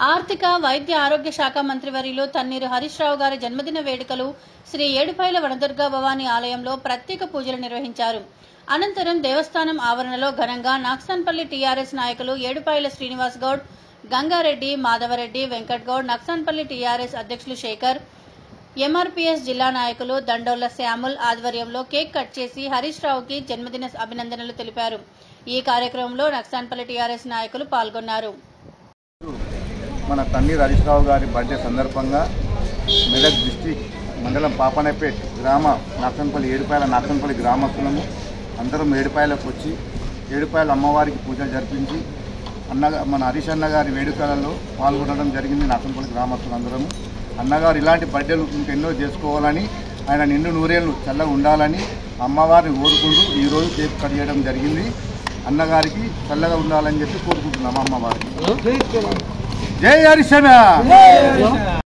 ఆర్థిక వైద్య ఆరోగ్య శాఖ మంత్రివర్యులు తన్నీరు హరీష్ రావు గారి జన్మదిన వేడుకలు శ్రీ ఏడుపైల వనదుర్గా భవానీ ఆలయంలో ప్రత్యేక పూజలు నిర్వహించారు అనంతరం దేవస్థానం ఆవరణలో ఘనంగా నాక్సాన్పల్లి టీఆర్ఎస్ నాయకులు ఏడుపాయల శ్రీనివాస్ గౌడ్ గంగారెడ్డి మాధవరెడ్డి వెంకట్ గౌడ్ నక్సాన్పల్లి టీఆర్ఎస్ అధ్యక్షులు శేఖర్ ఎంఆర్పీఎస్ జిల్లా నాయకులు దండోళ్ల శ్యాముల్ ఆధ్వర్యంలో కేక్ కట్ చేసి హరీష్ రావుకి జన్మదిన అభినందనలు తెలిపారు ఈ కార్యక్రమంలో నక్సాన్పల్లి టీఆర్ఎస్ నాయకులు పాల్గొన్నారు మన తన్నీర్ హరీష్ రావు గారి బర్త్డే సందర్భంగా మెదక్ డిస్టిక్ మండలం పాపనపేట్ గ్రామ నాకంపల్లి ఏడుపాయల నాకంపల్లి గ్రామస్తులము అందరం ఏడుపాయలకు వచ్చి ఏడుపాయల అమ్మవారికి పూజలు జరిపించి అన్న మన హరీష్ అన్న గారి వేడుకలలో పాల్గొనడం జరిగింది నాకంపల్లి గ్రామస్తులందరము అన్నగారు ఇలాంటి బర్త్డేలు ఇంకెన్నో చేసుకోవాలని ఆయన నిండు నూరేళ్ళు చల్లగా ఉండాలని అమ్మవారిని కోరుకుంటూ ఈరోజు కేక్ కట్ చేయడం జరిగింది అన్నగారికి చల్లగా ఉండాలని చెప్పి కోరుకుంటున్నాం అమ్మవారికి జై హరిశన